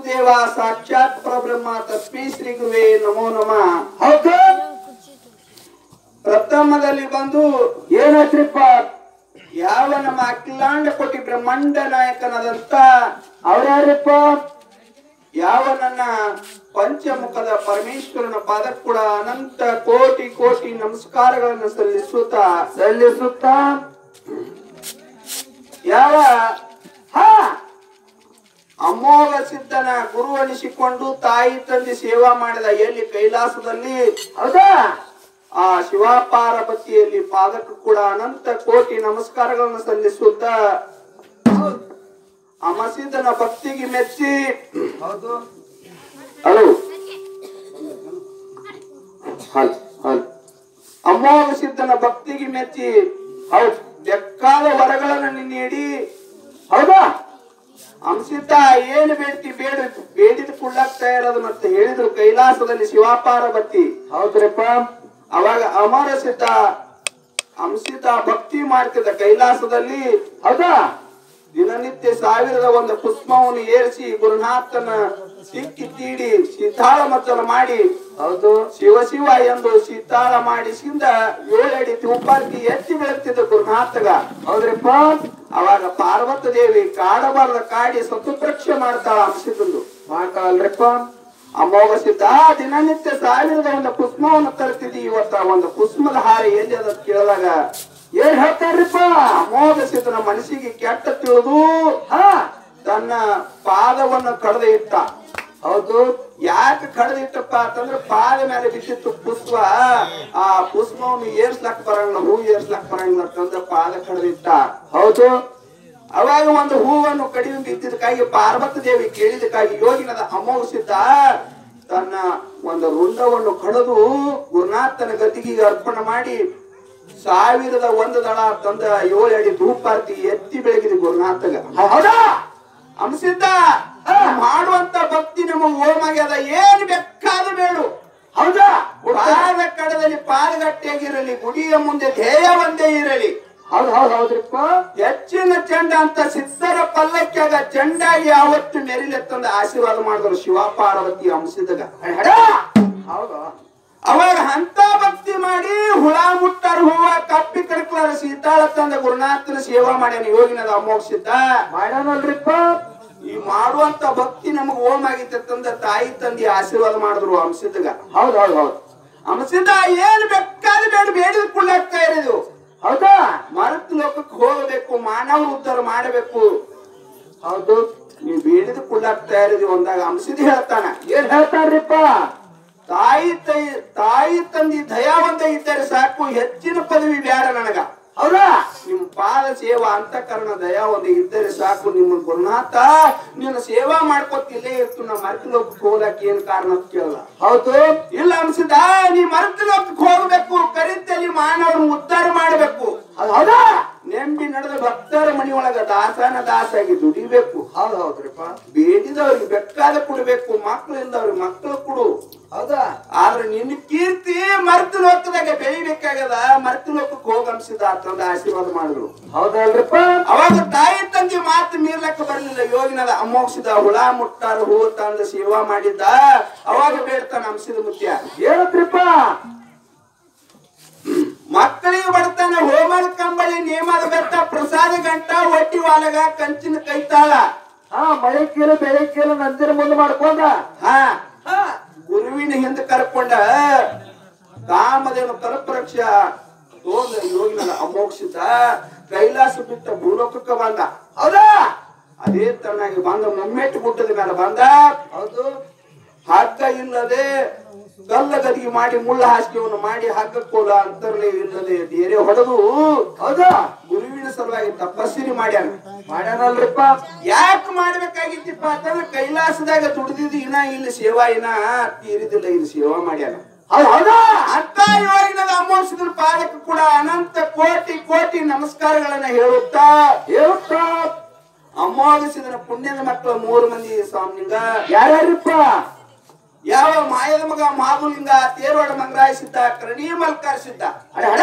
ದೇವ ಸಾಕ್ಷಾತ್ ಪರಬ್ರಹ್ಮ ತಸ್ಮೈ ಶ್ರೀ ಗುರುವೇ ನಮೋ ನಮಃ ಹೌದು ಪ್ರಥಮದಲ್ಲಿ ಬಂದು ಏನಾಯ್ತ್ರಿಪ್ಪ ಯಾವ ನಮ್ಮ ಅಖಿಲಾಂಡ ಕೋಟಿ ಬ್ರಹ್ಮಾಂಡ ನಾಯಕನಾದಂತ ಅವ್ರ್ಯಾರಿಪ್ಪ ಯಾವ ನನ್ನ ಪಂಚಮುಖದ ಪರಮೇಶ್ವರನ ಪಾದಕ್ಕೆ ಕೂಡ ಅನಂತ ಕೋಟಿ ಕೋಟಿ ನಮಸ್ಕಾರಗಳನ್ನು ಸಲ್ಲಿಸುತ್ತಾ ಸಲ್ಲಿಸುತ್ತ ಯಾವ ಹಾ ಅಮೋಘ ಸಿದ್ಧನ ಗುರು ಅನಿಸಿಕೊಂಡು ತಾಯಿ ತಂದೆ ಸೇವಾ ಮಾಡಿದ ಎಲ್ಲಿ ಕೈಲಾಸದಲ್ಲಿ ಹೌದಾ ಆ ಶಿವಪಾರ್ವತಿಯಲ್ಲಿ ಪಾದಕ್ಕೆ ಕೂಡ ಅನಂತ ಕೋಟಿ ನಮಸ್ಕಾರಗಳನ್ನು ಸಲ್ಲಿಸುತ್ತಾ ಅಮಸಿದ್ದನ ಭಕ್ತಿಗೆ ಮೆಚ್ಚಿ ಹೌದು ಹಲೋ ಹಲ್ ಹಲ್ ಅಮೋಘ ಸಿದ್ಧನ ಭಕ್ತಿಗೆ ಮೆಚ್ಚಿ ಹೌದು ಬೆಕ್ಕಾದ ವರಗಳನ್ನು ನೀಡಿ ಹೌದಾ ಅಂಸಿತ ಏನು ಬೇಡ್ತಿ ಬೇಡ ಬೇಡಿದ ಕುಳ್ಳಾಗ್ತಾ ಇರೋದು ಮತ್ತೆ ಹೇಳಿದ್ರು ಕೈಲಾಸದಲ್ಲಿ ಶಿವಪಾರ್ವತಿ ಹೌದ್ರಿಪ್ಪ ಅವಾಗ ಅಮರ ಸಿದ್ಧ ಅಂಸಿತ ಭಕ್ತಿ ಮಾಡ್ತಿದ್ದ ಕೈಲಾಸದಲ್ಲಿ ಹೌದಾ ದಿನನಿತ್ಯ ಸಾವಿರದ ಒಂದು ಪುಷ್ಪವನ್ನು ಏರಿಸಿ ಗುರುನಾಥನ ಸಿಕ್ಕಿ ತೀಡಿ ಶೀತಾಳ ಮತ್ತನ ಮಾಡಿ ಹೌದು ಶಿವ ಶಿವ ಎಂದು ಶೀತಾಳ ಮಾಡಿಸಿಂದ ಏಳಡಿ ತುಪ್ಪಾರ್ಕಿ ಎತ್ತಿ ಬೆಳಗ್ತಿದ್ದ ಗುರುನಾಥಗ ಹೌದ್ರಿಪ್ಪ ಅವಾಗ ಪಾರ್ವತ ದೇವಿ ಕಾಡಬಾರದ ಕಾಡಿ ಸತುಪ್ರಕ್ಷೆ ಮಾಡ್ತಾಳ ಅಂಶಿತಂದು ಮಾಡ್ತಾಳಲ್ರಿಪ್ಪ ಅಮೋಘ ಸಿದ್ಧ ದಿನನಿತ್ಯ ಸಾವಿರದ ಒಂದು ಪುಷ್ಪವನ್ನು ತರ್ತಿದ್ದಿ ಇವತ್ತ ಒಂದು ಪುಷ್ಪದ ಹಾರ ಎಲ್ಲಿ ಅದ ಕೇಳಿದಾಗ ಏನ್ ಹೇಳ್ತಾರ್ರಿಪ್ಪ ಅಮೋಘ ಸಿದ್ಧನ ಮನಸ್ಸಿಗೆ ಕೆಟ್ಟ ತಿಳಿದು ಹಾ ತನ್ನ ಪಾದವನ್ನು ಕಡ್ದು ಇಟ್ಟ ಹೌದು ಯಾಕೆ ಕಡ್ದು ಇಟ್ಟಪ್ಪ ಅಂತಂದ್ರೆ ಪಾದ ಮೇಲೆ ಬಿದ್ದಿತ್ತು ಪುಷ್ಪ ಆ ಪುಷ್ಪವನ್ನು ಏರ್ಸ್ಲಕ್ ಬರಂಗಿಲ್ಲ ಹೂ ಏರ್ಸ್ಲಕ್ ಬರಂಗಿಲ್ಲ ಅಂತಂದ್ರೆ ಪಾದ ಕಡ್ದಿಟ್ಟ ಹೌದು ಅವಾಗ ಒಂದು ಹೂವನ್ನು ಕಡಿಮೆ ಬಿದ್ದಿದ್ದಕ್ಕಾಗಿ ಪಾರ್ವತಿ ದೇವಿ ಕೇಳಿದಕ್ಕಾಗಿ ಯೋಗಿನದ ಅಮೋಘಸಿದ್ದ ತನ್ನ ಒಂದು ರುಂಡವನ್ನು ಕಡಿದು ಗುರುನಾಥನ ಗದ್ದಿಗೆ ಅರ್ಪಣೆ ಮಾಡಿ ಸಾವಿರದ ಒಂದು ದಳ ತಂದ ಏಳು ಅಡಿ ಧೂಪಾರ್ತಿ ಎತ್ತಿ ಬೆಳಗಿದೆ ಗುರುನಾಥಗ ಹೌದಾ ಅಂಸಿದ್ದ ಮಾಡುವಂತ ಭಕ್ತಿ ನಮ್ಮ ಓಮಾಗ್ಯದ ಏನ್ ಬೇಕಾದ ಬೇಡು ಹೌದಾ ಪಾದ ಕಡದಲ್ಲಿ ಪಾದಗಟ್ಟೆಗಿರಲಿ ಗುಡಿಯ ಮುಂದೆ ಧ್ಯೇಯ ಒಂದೇ ಇರಲಿ ಹೌದ್ ಹೌದ್ ಹೌದ್ರಿಪ್ಪ ಹೆಚ್ಚಿನ ಚೆಂಡ ಅಂತ ಸಿದ್ಧರ ಪಲ್ಲಕ್ಕಾಗ ಚೆಂಡಾಗಿ ಯಾವತ್ತು ಮೆರಿಲೆತ್ತಂದ ಆಶೀರ್ವಾದ ಮಾಡಿದ್ರು ಶಿವ ಪಾರ್ವತಿ ಅಂಶದಾಗ ಹೌದಾ ಅವಾಗ ಅಂತ ಭಕ್ತಿ ಮಾಡಿ ಹುಳ ಮುಟ್ಟಾರ ಹೂವ ಕಪ್ಪಿ ಕಡ್ಕಲಾರ ಸೀತಾಳ ತಂದ ಗುರುನಾಥನ ಸೇವಾ ಮಾಡ್ಯಾನ ಯೋಗಿನದ ಅಮೋಕ್ಷಿದ್ದ ಮಾಡ್ಯಾನಲ್ರಿಪ್ಪ ಈ ಮಾಡುವಂತ ಭಕ್ತಿ ನಮಗ್ ಓಮ್ ಆಗಿತ್ತ ತಂದ ತಾಯಿ ತಂದಿ ಆಶೀರ್ವಾದ ಮಾಡಿದ್ರು ಅಂಶದಾಗ ಹೌದ್ ಹೌದ್ ಹೌದ್ ಅಂಶದ ಏನ್ ಬೇಕಾದ ಬೇಡ ಬೇಡಿದ ಕುಳ್ಳಾಗ್ತಾ ಇರೋದು ಹೌದಾ ಮರತ್ ಲೋಕಕ್ಕೆ ಹೋಗಬೇಕು ಮಾನವ ಉದ್ಧಾರ ಮಾಡಬೇಕು ಹೌದು ನೀವು ಬೇಡಿದ ಕುಳ್ಳಾಗ್ತಾ ಇರೋದು ಒಂದಾಗ ಅಂಶದ ಹೇಳ್ತಾನ ಏನ್ ಹೇಳ್ತಾರ್ರಿಪ್ಪ ತಾಯಿ ತೈ ತಾಯಿ ತಂದಿ ದಯಾವಂತ ಇದ್ದರೆ ಸಾಕು ಹೆಚ್ಚಿನ ಪದವಿ ಬೇಡ ನನಗ ಹೌದಾ ನಿಮ್ ಪಾದ ಸೇವಾ ಅಂತಃಕರಣ ದಯಾ ಒಂದು ಇದ್ದರೆ ಸಾಕು ನಿಮ್ಮ ಗುರುನಾಥ ನೀನು ಸೇವಾ ಮಾಡ್ಕೊತ ಇಲ್ಲೇ ಇರ್ತು ನಾ ಮರ್ತಿ ಲೋಕಕ್ಕೆ ಹೋಗಕ್ಕೆ ಏನ್ ಕಾರಣ ಅಂತ ಕೇಳಲ್ಲ ಹೌದು ಇಲ್ಲ ಅನ್ಸಿದ ನೀ ಮರ್ತಿ ಲೋಕಕ್ಕೆ ಹೋಗ್ಬೇಕು ಕರಿತಲ್ಲಿ ಮಾನವರನ್ನು ಉದ್ಧಾರ ಮಾಡಬೇಕು ಹೌದ್ ಹೌದಾ ನೆಂಬಿ ನಡೆದ ಭಕ್ತರ ಮನೆಯೊಳಗ ದಾಸನ ದಾಸಾಗಿ ದುಡಿಬೇಕು ಹೌದ್ ಹೌದ್ರಿಪ್ಪ ಬೇಡಿದವ್ರಿಗೆ ಬೇಕಾದ ಕೊಡ್ಬೇಕು ಮಕ್ಕಳಿಂದ ಅವ್ರಿಗೆ ಮಕ್ಕಳು ಕೊಡು ಹೌದಾ ಆದ್ರೆ ನಿನ್ನ ಕೀರ್ತಿ ಮರ್ತು ಲೋಕದಾಗ ಬೆಳಿಬೇಕಾಗದ ಮರ್ತು ಲೋಕಕ್ಕೆ ಹೋಗ ಅನ್ಸಿದ ಅಂತಂದ ಆಶೀರ್ವಾದ ಮಾಡಿದ್ರು ಹೌದಲ್ರಿಪ್ಪ ಅವಾಗ ತಾಯಿ ತಂದೆ ಮಾತು ಮೀರ್ಲಕ್ಕ ಬರ್ಲಿಲ್ಲ ಯೋಗಿನದ ಅಮೋಕ್ಷದ ಹುಳ ಮುಟ್ಟಾರ ಹೂ ತಂದ ಸೇವಾ ಮಾಡಿದ್ದ ಅವಾಗ ಬೇಡ್ತಾನ ಅಂಶದ ಮುತ್ಯ ಏನತ್ರಿಪ್ಪ ಮಕ್ಕಳಿಗೆ ಬಡ್ತಾನ ಹೋಮದ ಕಂಬಳಿ ನೇಮದ ಬೆಟ್ಟ ಪ್ರಸಾದ ಗಂಟ ಒಟ್ಟಿ ವಾಲಗ ಕಂಚಿನ ಕೈತಾಳ ಹಾ ಮಳೆ ಕೀಲು ಬೆಳೆ ಕೀಲು ನಂದಿನ ಮುಂದೆ ಮಾಡ್ಕೊಂಡ ಹಾ ಗುರುವಿನ ಹಿಂದೆ ಕರ್ಕೊಂಡ ಕಾಮದೇನು ಕಲ್ಪರಕ್ಷ ತೋಂದ ಯೋಗಿನ ಅಮೋಕ್ಷಿತ ಕೈಲಾಸ ಬಿಟ್ಟ ಭೂಲೋಕಕ್ಕೆ ಬಂದ ಹೌದಾ ಅದೇ ತನ್ನಾಗಿ ಬಂದ ಮುಮ್ಮೆಟ್ಟು ಗುಡ್ಡದ ಮೇಲೆ ಬಂದ ಹೌದು ಹಗ್ಗ ಇಲ್ಲದೆ ಕಲ್ಲ ಗದಿಗೆ ಮಾಡಿ ಮುಳ್ಳ ಹಾಸಿಗೆಯನ್ನು ಮಾಡಿ ಹಗ್ಗ ಕೋಲ ಅಂತರ್ಲಿ ಇಲ್ಲದೆ ಬೇರೆ ಹೊಡೆದು ಹೌದಾ ಗುರುವಿನ ಸಲುವಾಗಿ ತಪಸ್ಸಿರಿ ಮಾಡ್ಯಾನ ಮಾಡ್ಯಾನಲ್ರಿಪ್ಪ ಯಾಕೆ ಮಾಡ್ಬೇಕಾಗಿತ್ತಪ್ಪ ಅಂತಂದ್ರೆ ಕೈಲಾಸದಾಗ ದುಡಿದಿದ್ದು ಇನ್ನ ಇಲ್ಲಿ ಸೇವಾ ಇನ್ನ ತೀರಿದಿಲ್ಲ ಇಲ್ಲಿ ಸೇವಾ ಮಾಡ್ಯಾನ ಹೌದ್ ಹೌದಾ ಅಂತ ಯೋಗಿನದ ಅಮೋಷದ ಪಾದಕ್ಕೆ ಕೂಡ ಅನಂತ ಕೋಟಿ ಕೋಟಿ ನಮಸ್ಕಾರಗಳನ್ನ ಹೇಳುತ್ತಾ ಹೇಳುತ್ತಾ ಅಮೋಘಸಿದನ ಪುಣ್ಯದ ಮಕ್ಕಳು ಮೂರು ಮಂದಿ ಸ್ವಾಮಿಲಿಂಗ ಯಾರ್ಯಾರಿಪ್ಪ ಯಾವ ಮಾಯದ ಮಗ ಮಾಧುಲಿಂಗ ತೇರೋಡ ಮಂಗರಾಯಿಸಿದ್ದ ಕರಣಿ ಮಲ್ಕರಿಸಿದ್ದ ಅಡ ಅಡ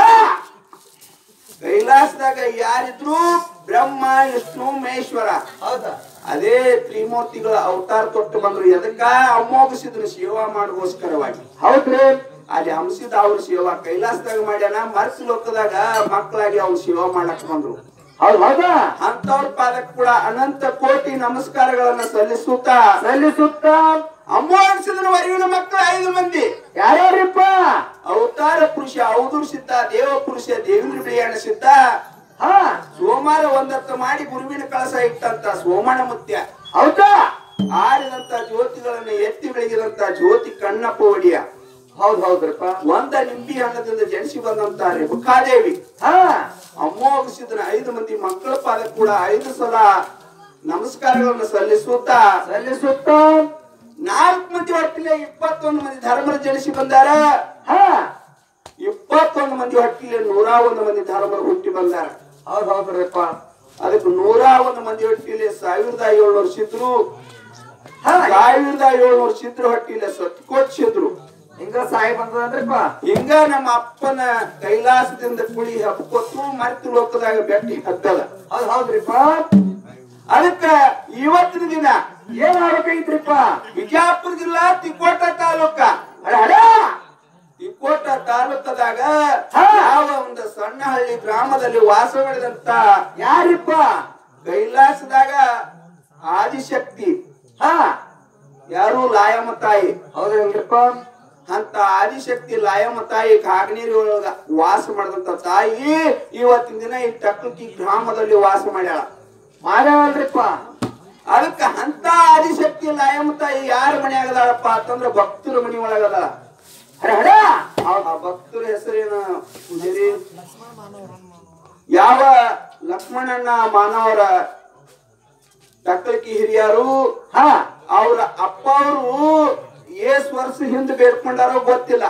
ಕೈಲಾಸದಾಗ ಯಾರಿದ್ರು ಬ್ರಹ್ಮ ವಿಷ್ಣು ಮಹೇಶ್ವರ ಹೌದಾ ಅದೇ ತ್ರಿಮೂರ್ತಿಗಳ ಅವತಾರ ತೊಟ್ಟು ಬಂದ್ರು ಎದಕ್ಕ ಅಮ್ಮೋಗಿಸಿದ್ರು ಸೇವಾ ಮಾಡೋಸ್ಕರವಾಗಿ ಹೌದ್ರಿ ಅಲ್ಲಿ ಹಂಸಿದ ಅವ್ರ ಸೇವಾ ಕೈಲಾಸದಾಗ ಮಾಡ್ಯಾನ ಮರ್ಸಿ ಲೋಕದಾಗ ಮಕ್ಕಳಾಗಿ ಅವ್ರು ಸೇವಾ ಮಾಡಕ್ ಬಂದ್ರು ಹೌದ್ ಹೌದಾ ಅಂತವ್ರ ಪಾದಕ್ ಕೂಡ ಅನಂತ ಕೋಟಿ ನಮಸ್ಕಾರಗಳನ್ನ ಸಲ್ಲಿಸುತ್ತಾ ಸಲ್ಲಿಸುತ್ತ ಅಮ್ಮ ಅನ್ಸಿದ್ರು ವರಿವಿನ ಮಕ್ಕಳು ಐದು ಮಂದಿ ಯಾರ್ಯಾರಿಪ್ಪ ಅವತಾರ ಪುರುಷ ಅವಧೂರ್ ಸಿದ್ಧ ದೇವ ಪುರುಷ ದೇವೇಂದ್ರ ಬಿಳಿಯಾಣ ಸಿದ್ಧ ಹಾ ಸೋಮವಾರ ಒಂದತ್ತ ಮಾಡಿ ಗುರುವಿನ ಕಳಸ ಇಟ್ಟಂತ ಸೋಮಣ್ಣ ಮುತ್ಯ ಹೌದಾ ಆರಿದಂತ ಜ್ಯೋತಿಗಳನ್ನ ಎತ್ತಿ ಬೆಳಗಿದಂತ ಜ್ಯೋತಿ ಕಣ್ಣಪ್ಪ ಒಡಿಯ ಹೌದ್ ಹೌದ್ರಪ್ಪ ಒಂದ ನಿಂಬಿ ಹಣ್ಣದಿಂದ ಜನಿಸಿ ಬಂದಂತ ರೇಣುಕಾದೇವಿ ಹಾ ಅಮ್ಮೋಗಿಸಿದ್ರ ಐದು ಮಂದಿ ಮಕ್ಕಳ ಪಾದ ಕೂಡ ಐದು ಸಲ ನಮಸ್ಕಾರಗಳನ್ನು ಸಲ್ಲಿಸುತ್ತಾ ಸಲ್ಲಿಸುತ್ತ ನಾಲ್ಕು ಮಂದಿ ಹೊಟ್ಟಿಲೆ ಇಪ್ಪತ್ತೊಂದು ಮಂದಿ ಧರ್ಮರ ಜನಿಸಿ ಬಂದಾರ ಹಾ ಇಪ್ಪತ್ತೊಂದು ಮಂದಿ ಹೊಟ್ಟಿಲೆ ನೂರ ಒಂದು ಮಂದಿ ಧರ್ಮರು ಹುಟ್ಟಿ ಬಂದಾರ ಹೌದ್ ಹೌದ್ರಪ್ಪ ಅದಕ್ಕೆ ನೂರ ಒಂದು ಮಂದಿ ಹೊಟ್ಟಿಲೆ ಸಾವಿರದ ಏಳ್ನೂರು ಸಿದ್ರು ಹಾ ಸಾವಿರದ ಏಳ್ನೂರು ಸಿದ್ರು ಹೊಟ್ಟಿಲೆ ಸತ್ಕೋಟ್ ಸಿದ್ರು ಹಿಂಗ ಸಾಯಿ ಬಂದದನ್ರಿಪ್ಪ ಹಿಂಗ ನಮ್ಮ ಅಪ್ಪನ ಕೈಲಾಸದಿಂದ ಕುಳಿ ಹಬ್ಕೊತ್ತು ಮರ್ತಿ ಲೋಕದಾಗ ಬೆಟ್ಟಿ ಹದ್ದದ ಹೌದ್ ಹೌದ್ರಿಪ್ಪ ಅದಕ್ಕ ಇವತ್ತಿನ ದಿನ ಏನ್ ಆಗ್ಬೇಕೈತ್ರಿಪ್ಪ ಬಿಜಾಪುರ ಜಿಲ್ಲಾ ತಿಕೋಟ ತಾಲೂಕ ಅಡ ಅಡ ತಿಕೋಟ ತಾಲೂಕದಾಗ ಹಾ. ಯಾವ ಒಂದು ಸಣ್ಣ ಹಳ್ಳಿ ಗ್ರಾಮದಲ್ಲಿ ವಾಸ ಮಾಡಿದಂತ ಯಾರಿಪ್ಪ ಕೈಲಾಸದಾಗ ಆದಿಶಕ್ತಿ ಹಾ ಯಾರು ಲಾಯಮ್ಮ ತಾಯಿ ಹೌದೇನ್ರಿಪ್ಪ ಅಂತ ಆದಿಶಕ್ತಿ ಲಾಯಮ್ಮ ತಾಯಿ ಕಾಗನೇರಿ ಒಳಗ ವಾಸ ಮಾಡಿದಂತ ತಾಯಿ ಇವತ್ತಿನ ದಿನ ಈ ಟಕ್ಕಿ ಗ್ರಾಮದಲ್ಲಿ ವಾಸ ಮಾಡ್ಯಾಳ ಮಾಡ್ಯಾವಲ್ರಿಪ್ಪ ಅದಕ್ಕ ಅಂತ ಆದಿಶಕ್ತಿ ಲಾಯಮ್ಮ ತಾಯಿ ಯಾರ ಮನೆ ಆಗದಾಳಪ್ಪ ಅಂತಂದ್ರ ಭಕ್ತರ ಮನಿ ಒಳಗದಾಳ ಅಡ ಅಡ ಆ ಭಕ್ತರ ಹೆಸರೇನು ಪೂಜಾರಿ? ಯಾವ ಲಕ್ಷ್ಮಣಣ್ಣ ಮಾನವರ ಟಕ್ಕಳಿಕಿ ಹಿರಿಯರು ಹಾ ಅವ್ರ ಅಪ್ಪ ಅವರು ಏಸ್ ವರ್ಷ ಹಿಂದೆ ಬೇಡ್ಕೊಂಡಾರೋ ಗೊತ್ತಿಲ್ಲ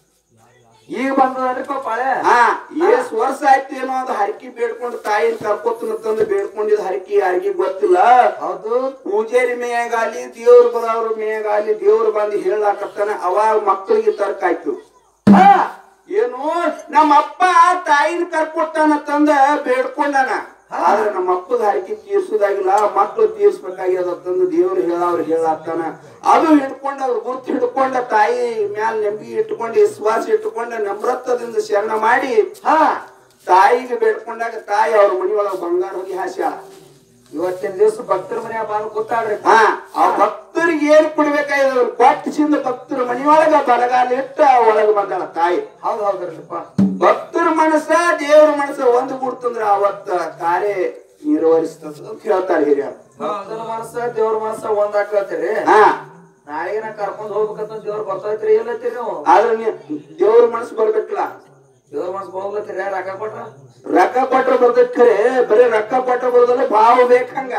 ಈಗ ಬಂದದನ್ರಿಪ್ಪ ಪಾಳೆ ಹಾ ಏಸ್ ವರ್ಷ ಆಯ್ತು ಏನೋ ಅದು ಹರಕಿ ಬೇಡ್ಕೊಂಡು ತಾಯಿನ ಕರ್ಕೊತನ ತಂದು ಬೇಡ್ಕೊಂಡಿದ್ ಹರಕಿ ಯಾರಿಗೂ ಗೊತ್ತಿಲ್ಲ ಹೌದು ಪೂಜಾರಿ ಮೇಯಾಗಾಲಿ ದೇವ್ರ ಬರೋವ್ರ ಮೇಯಾಗಾಲಿ ದೇವ್ರು ಬಂದು ಹೇಳಾಕತ್ತಾನ ಅವಾಗ ಮಕ್ಕಳಿಗೆ ತರ್ಕ ಆಯ್ತು ಹಾ ಏನು ನಮ್ಮ ಅಪ್ಪ ತಾಯಿನ ಕರ್ಕೊಟ್ಟಾನ ತಂದ ಬೇಡ್ಕೊಂಡಾನ ಆದ್ರೆ ನಮ್ಮ ಅಪ್ಪಗ ಹರಕೆ ತೀರ್ಸುದಾಗಿಲ್ಲ ಮಕ್ಕಳು ತೀರ್ಸ್ಬೇಕಾಗ್ಯದ ತಂದು ದೇವ್ರು ಹೇಳವ್ರು ಹೇಳಾತ್ತಾನ ಅದು ಹಿಡ್ಕೊಂಡ ಅವ್ರು ಗುರ್ತು ಹಿಡ್ಕೊಂಡ ತಾಯಿ ಮ್ಯಾಲ ನಂಬಿಕೆ ಇಟ್ಕೊಂಡು ವಿಶ್ವಾಸ ಇಟ್ಕೊಂಡ ನಮ್ರತ್ವದಿಂದ ಶರಣ ಮಾಡಿ ಹಾ ತಾಯಿಗೆ ಬೇಡ್ಕೊಂಡಾಗ ತಾಯಿ ಅವ್ರ ಮನಿಯೊಳಗ ಬಂಗಾರ ಹೋಗಿ ಹಾಸ್ಯಾಳ ಇವತ್ತಿನ ದಿವಸ ಭಕ್ತರ ಮನ್ಯಾಗ ಬಂದು ಕೂತಾಳ್ರಿ ಹಾ ಆ ಭಕ್ತರಿಗೆ ಏನ್ ಕೊಡ್ಬೇಕಾಯ್ತು ಕೊಟ್ಟಿಸಿಂದ ಭಕ್ತರ ಮನಿಯೊಳಗ ಬಲಗಾಲ ಇಟ್ಟ ಒಳಗ ಬಂದಾಳ ತಾಯಿ ಹೌದ್ ಹೌದ್ರಪ್ಪ ಭಕ್ತರ ಮನಸ್ಸ ದೇವ್ರ ಮನಸ್ಸ ಒಂದು ಗುಡ್ತಂದ್ರ ಅವತ್ತ ಕಾರ್ಯ ನಿರ್ವಹಿಸ್ತದ ಅಂತ ಹೇಳ್ತಾರೆ ಹಿರಿಯರು ಭಕ್ತನ ಮನಸ್ಸ ದೇವ್ರ ಮನಸ್ಸ ಒಂದ್ ಹಾಕತ್ತೀರಿ ಹಾ ನಾಳೆಗೆ ನಾ ಕರ್ಕೊಂಡ್ ಹೋಗ್ಬೇಕಂತ ದೇವ್ರ ಬರ್ತೈತ್ರಿ ಎಲ್ಲತ್ತೀರಿ ನೀವು ಆದ್ರೆ ನೀ ದೇವ್ರ ಮನಸ್ಸು ಬರ್ಬೇಕಲ್ಲ ದೇವ್ರ ಮನಸ್ಸ ಹೋಗ್ಲತ್ತೀರಿ ರೊಕ್ಕ ಕೊಟ್ರ ರೊಕ್ಕ ಕೊಟ್ರ ಬರ್ತೈತ್ ಖರೆ ಬರೀ ರೊಕ್ಕ ಕೊಟ್ರ ಬರೋದಲ್ಲ ಭಾವ ಬೇಕಂಗ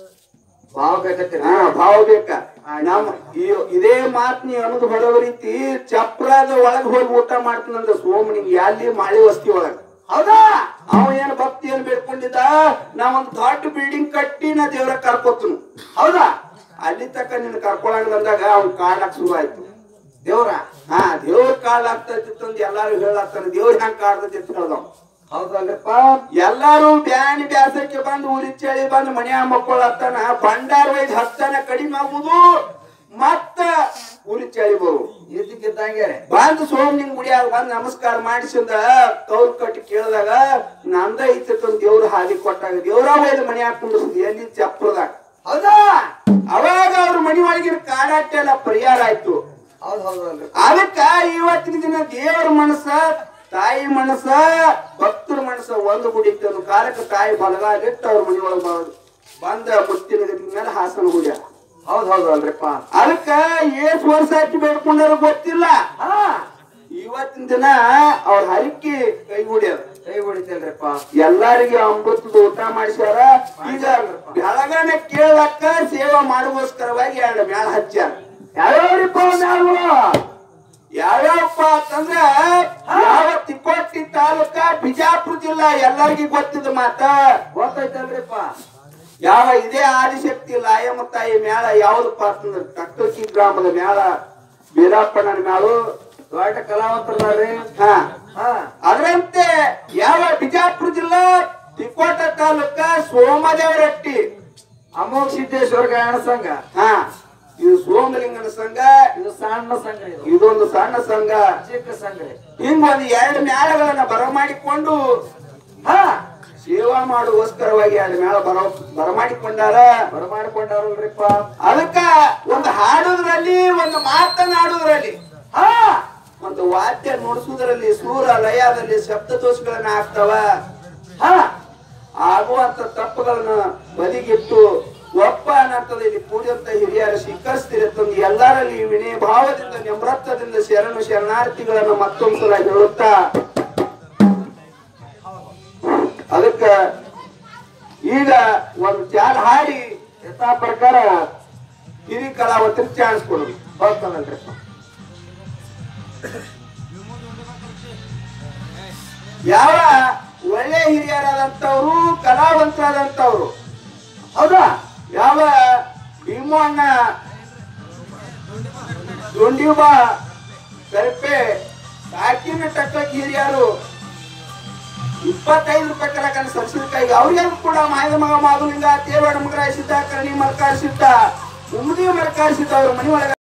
ಭಾವ ಬೇಕತ್ತೀರಿ ಹಾ ಭಾವ ಬೇಕ ನಮ್ಮ ಈ- ಇದೇ ಮಾತ್ ನೀ ಅನ್ನೋದು ಹೊಡವ ರೀತಿ ಚಪ್ರದ ಒಳಗ್ ಹೋಗಿ ಊಟ ಮಾಡ್ತೀನಂದ ಸೋಮನಿಗೆ ಎಲ್ಲಿ ಮಾಳಿ ವಸ್ತಿ ಒಳಗ ಹೌದಾ ಅವ ಏನ್ ಭಕ್ತಿ ಏನ್ ಬೇಡ್ಕೊಂಡಿದ್ದ ನಾ ಒಂದ್ ದೊಡ್ಡ ಬಿಲ್ಡಿಂಗ್ ಕಟ್ಟಿ ನಾ ದೇವ್ರ ಕರ್ಕೋತನು ಹೌದಾ ಅಲ್ಲಿ ತಕ್ಕ ನಿನ್ನ ಕರ್ಕೊಳಂಗ್ ಬಂದಾಗ ಅವ್ನ್ ಕಾಡ್ಲಾಕ್ ಶುರು ಆಯ್ತು ದೇವ್ರ ಹಾ ದೇವ್ರ ಕಾಡ್ಲಾಗ್ತೈತಿ ತಂದ್ ಎಲ್ಲಾರು ಹೇಳಾಕ್ತಾನ ದೇವ್ರ ಹೆಂಗ್ ಕಾಡ್ತೈತಿ ಅಂತ ಹೇಳ್ದವ್ ಹೌದಲ್ರಿಪ್ಪ ಎಲ್ಲಾರು ಬ್ಯಾನಿ ಬ್ಯಾಸಕ್ಕೆ ಬಂದು ಊರಿ ಚಳಿ ಬಂದು ಮನ್ಯಾಗ ಮಕ್ಕಳತ್ತಾನ ಭಂಡಾರ ವೈದ್ ಹತ್ತಾನ ಕಡಿಮೆ ಆಗುದು ಮತ್ತ ಊರಿ ಚಳಿ ಬರು ಇದ್ದಕ್ಕಿದ್ದಂಗೆ ಬಂದು ಸೋಮ್ ನಿಂಗ್ ಗುಡಿಯಾಗ ಬಂದ್ ನಮಸ್ಕಾರ ಮಾಡಿಸಿಂದ ಕೌಲ್ ಕಟ್ಟಿ ಕೇಳಿದಾಗ ನಂದ ಐತಿ ತಂದ್ ದೇವ್ರ ಹಾದಿ ಕೊಟ್ಟಾಗ ದೇವ್ರ ಒಯ್ದು ಮನ್ಯಾಗ ಕುಂಡಿಸಿದ್ ಎಲ್ಲಿ ಚಪ್ರದಾಗ ಹೌದಾ ಅವಾಗ ಅವ್ರ ಮನಿ ಒಳಗಿನ ಕಾಡಾಟ ಎಲ್ಲ ಪರಿಹಾರ ಆಯ್ತು ಹೌದ್ ಹೌದಲ್ರಿ ಅದಕ್ಕ ಇವತ್ತಿನ ದಿನ ದೇವರ ಮನಸ್ಸ ತಾಯಿ ಮನಸ್ಸ ಭಕ್ತರ ಮನಸ್ಸ ಒಂದು ಗುಡಿತ್ತು ಅನ್ನೋ ಕಾಲಕ್ಕೆ ತಾಯಿ ಬಲಗಾಲಿಟ್ಟು ಅವ್ರ ಮನಿ ಒಳಗೆ ಬಂದ ಮುತ್ತಿನ ಗದಿ ಮೇಲೆ ಹಾಸನ ಗುಡಿಯ ಹೌದ್ ಹೌದಲ್ರಿಪ್ಪ ಅದಕ್ಕ ಏಸ್ ವರ್ಷ ಆಯ್ತು ಬೇಡ್ಕೊಂಡಾರ ಗೊತ್ತಿಲ್ಲ ಹಾ ಇವತ್ತಿನ ದಿನ ಅವ್ರ ಹರಕಿ ಕೈಗೂಡ್ಯದ ಕೈ ಹೊಡಿತೇನ್ರಿಪ್ಪ ಎಲ್ಲಾರಿಗೆ ಅಮೃತದ ಊಟ ಮಾಡಿಸ್ಯಾರ ಈಗ ಬೆಳಗನೆ ಕೇಳಕ್ಕ ಸೇವಾ ಮಾಡುಗೋಸ್ಕರವಾಗಿ ಎರಡು ಮೇಳ ಹಚ್ಚಾರ ಯಾವ್ಯಾವ್ರಿಪ್ಪ ಮ್ಯಾಲ್ಗಳು ಯಾವ್ಯಾವಪ್ಪ ಅಂತಂದ್ರ ಯಾವ ತಿಕೋಟಿ ತಾಲೂಕ ಬಿಜಾಪುರ ಜಿಲ್ಲಾ ಎಲ್ಲರಿಗೂ ಗೊತ್ತಿದ ಮಾತ ಗೊತ್ತೈತಲ್ರಿಪ್ಪ ಯಾವ ಇದೇ ಆದಿಶಕ್ತಿ ಲಾಯಮ್ಮ ತಾಯಿ ಮೇಳ ಯಾವ್ದಪ್ಪ ಅಂತಂದ್ರ ಟಕ್ಕಿ ಗ್ರಾಮದ ಮೇಳ ಬೀರಪ್ಪಣ್ಣನ ಮೇಳು ದೊಡ್ಡ ಕಲಾವಂತರದಾರ್ರಿ ಹಾ ಹಾ ಅದರಂತೆ ಯಾವ ಬಿಜಾಪುರ ಜಿಲ್ಲಾ ತಿಕೋಟ ತಾಲೂಕ ಸೋಮದೇವರಟ್ಟಿ ಅಮೋಘ ಸಿದ್ದೇಶ್ವರ ಗಾಯನ ಸಂಘ ಹಾ ಇದು ಸೋಮಲಿಂಗನ ಸಂಘ ಇದು ಸಣ್ಣ ಸಂಘ ಇದು ಇದೊಂದು ಸಣ್ಣ ಸಂಘ ಚಿಕ್ಕ ಸಂಘ ಇದು. ಹಿಂಗ ಒಂದು ಎರಡು ಮ್ಯಾಳಗಳನ್ನ ಬರಮಾಡಿಕೊಂಡು ಹಾ ಸೇವಾ ಮಾಡುವಸ್ಕರವಾಗಿ ಎರಡು ಮೇಳ ಬರ ಬರಮಾಡಿಕೊಂಡಾರ ಬರಮಾಡ್ಕೊಂಡಾರಲ್ರಿಪ್ಪ ಅದಕ್ಕ ಒಂದು ಹಾಡುದ್ರಲ್ಲಿ ಒಂದು ಮಾತನಾಡುದ್ರಲ್ಲಿ ಹಾ ಒಂದು ವಾದ್ಯ ನುಡಿಸುವುದರಲ್ಲಿ ಸೂರ ಲಯದಲ್ಲಿ ಶಬ್ದ ದೋಷಗಳನ್ನ ಆಗ್ತಾವ ಹಾ ಆಗುವಂತ ತಪ್ಪುಗಳನ್ನ ಬದಿಗಿಟ್ಟು ಒಪ್ಪ ಅನ್ನಂತದ ಇಲ್ಲಿ ಪೂಜಂತ ಹಿರಿಯರು ಸ್ವೀಕರಿಸ್ತಿರತ್ತಂದು ಎಲ್ಲರಲ್ಲಿ ವಿನಯ ಭಾವದಿಂದ ನಮ್ರತ್ವದಿಂದ ಶರಣು ಶರಣಾರ್ಥಿಗಳನ್ನು ಮತ್ತೊಂದು ಸಲ ಹೇಳುತ್ತಾ ಅದಕ್ಕ ಈಗ ಒಂದು ಚಾಲ್ ಹಾಡಿ ಯಥಾ ಪ್ರಕಾರ ಹಿರಿ ಕಲಾವಂತರಿಗೆ ಚಾನ್ಸ್ ಕೊಡುದು ಹೋಗ್ತಾನಲ್ರಿಪ್ಪ ಯಾವ ಒಳ್ಳೆ ಹಿರಿಯರಾದಂತವ್ರು ಕಲಾವಂತರಾದಂತವ್ರು ಹೌದಾ ಯಾವ ಭೀಮಣ್ಣ ದುಂಡಿಬ ಕಲ್ಪೆ ಕಾಕಿನ ಟಕ್ಕಕ್ಕೆ ಹಿರಿಯರು ಇಪ್ಪತ್ತೈದು ರೂಪಾಯಿ ಕಲಕನ ಸಬ್ಸಿಡಿ ಅವ್ರಿಗೂ ಕೂಡ ಮಾಯದ ಮಗ ಮಾಧುಲಿಂಗ ತೇವಾಡ ಮಗರಾಯ ಸಿದ್ಧ ಕರ್ಣಿ ಮಲ್ಕಾರ ಸಿದ್ಧ ಉಮ್ದಿ ಮಲ್ಕಾರ ಸಿದ್ಧ ಅವ್ರ ಮನೆ ಒಳಗ